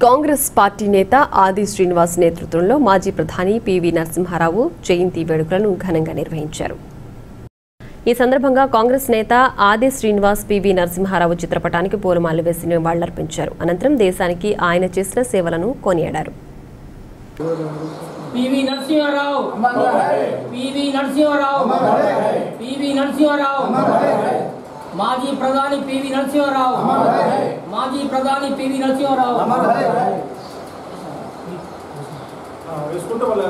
Congress party నేత ఆది శ్రీనివాస్ నేతృత్వంలో మాజీ ప్రధాని పివి నరసింహారావు జయంతి వేడుకలను ఘనంగా నిర్వహించారు ఈ సందర్భంగా కాంగ్రెస్ నేత ఆది శ్రీనివాస్ పివి నరసింహారావు చిత్రపటానికి పూలమాలలు వేసి నివాళులర్పించారు అనంతరం దేశానికి ఆయన చేసిన సేవలను కొనియాడారు పివి నరసింహారావు పివి నరసింహారావు పివి నరసింహారావు మాజీ ప్రధాని పివి నరసింహారావు మాజీ ప్రధాని పివి నరసింహారావు వేసుకుంటే మళ్ళీ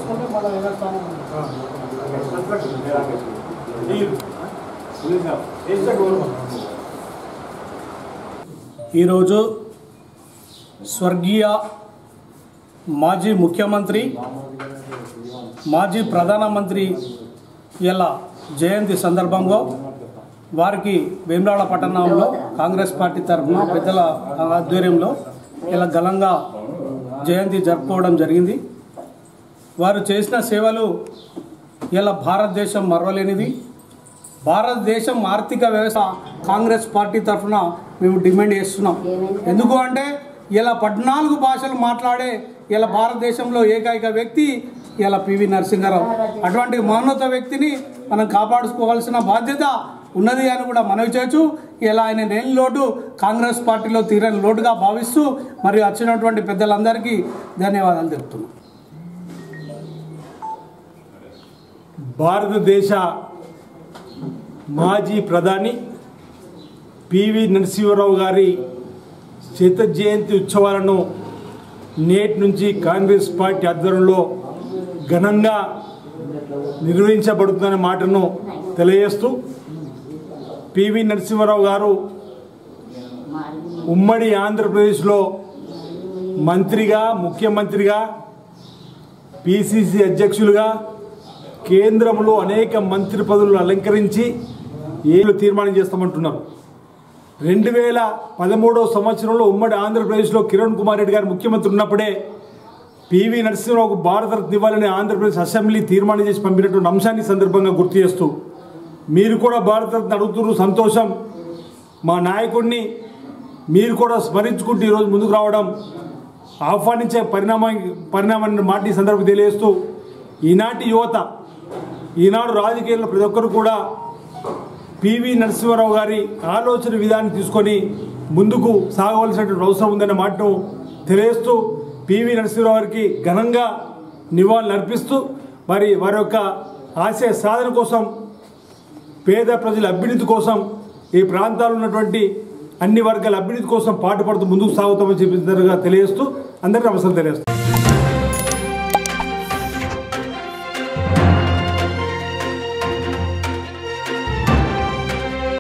ఈరోజు స్వర్గీయ మాజీ ముఖ్యమంత్రి మాజీ ప్రధానమంత్రి ఇలా జయంతి సందర్భంగా వారికి వేములాడ పట్టణంలో కాంగ్రెస్ పార్టీ తరఫున పెద్దల ఆధ్వర్యంలో ఇలా ఘనంగా జయంతి జరుపుకోవడం జరిగింది వారు చేసిన సేవలు ఇలా భారతదేశం మరవలేనిది భారతదేశం ఆర్థిక వ్యవస్థ కాంగ్రెస్ పార్టీ తరఫున మేము డిమాండ్ చేస్తున్నాం ఎందుకు అంటే ఇలా పద్నాలుగు భాషలు మాట్లాడే ఇలా భారతదేశంలో ఏకైక వ్యక్తి ఇలా పివి నరసింహారావు అటువంటి మహోన్నత వ్యక్తిని మనం కాపాడుకోవాల్సిన బాధ్యత ఉన్నది అని కూడా మనవి చేయొచ్చు ఇలా ఆయన లేని లోటు కాంగ్రెస్ పార్టీలో తీరని లోటుగా భావిస్తూ మరియు వచ్చినటువంటి పెద్దలందరికీ ధన్యవాదాలు తెలుపుతున్నాం భారతదేశ మాజీ ప్రధాని పివి నరసింహారావు గారి శత జయంతి ఉత్సవాలను నేటి నుంచి కాంగ్రెస్ పార్టీ ఆధ్వర్యంలో ఘనంగా నిర్వహించబడుతుందనే మాటను తెలియజేస్తూ పివి నరసింహారావు గారు ఉమ్మడి ఆంధ్రప్రదేశ్లో మంత్రిగా ముఖ్యమంత్రిగా పిసిసి అధ్యక్షులుగా కేంద్రంలో అనేక మంత్రి పదవులు అలంకరించి ఏళ్ళు తీర్మానం చేస్తామంటున్నారు రెండు వేల పదమూడవ సంవత్సరంలో ఉమ్మడి ఆంధ్రప్రదేశ్లో కిరణ్ కుమార్ రెడ్డి గారు ముఖ్యమంత్రి ఉన్నప్పుడే పివి నరసింహరావుకు భారతరత్న ఇవ్వాలని ఆంధ్రప్రదేశ్ అసెంబ్లీ తీర్మానం చేసి పంపినటువంటి అంశాన్ని ఈ సందర్భంగా గుర్తు చేస్తూ మీరు కూడా భారతరత్న అడుగుతున్నారు సంతోషం మా నాయకుడిని మీరు కూడా స్మరించుకుంటూ ఈరోజు ముందుకు రావడం ఆహ్వానించే పరిణామం పరిణామాన్ని మాట ఈ సందర్భం తెలియజేస్తూ ఈనాటి యువత ఈనాడు రాజకీయాల్లో ప్రతి ఒక్కరు కూడా పివి నరసింహారావు గారి ఆలోచన విధాన్ని తీసుకొని ముందుకు సాగవలసినటువంటి అవసరం ఉందనే మాటను తెలియజేస్తూ పివి నరసింహారావు గారికి ఘనంగా నివాళులు అర్పిస్తూ మరి వారి యొక్క ఆశయ సాధన కోసం పేద ప్రజల అభ్యున్నతి కోసం ఈ ప్రాంతాల్లో ఉన్నటువంటి అన్ని వర్గాల అభ్యున్నతి కోసం పాటుపడుతూ ముందుకు సాగుతామని చెప్పి తెలియజేస్తూ అందరికీ నమస్కారం తెలియజేస్తాం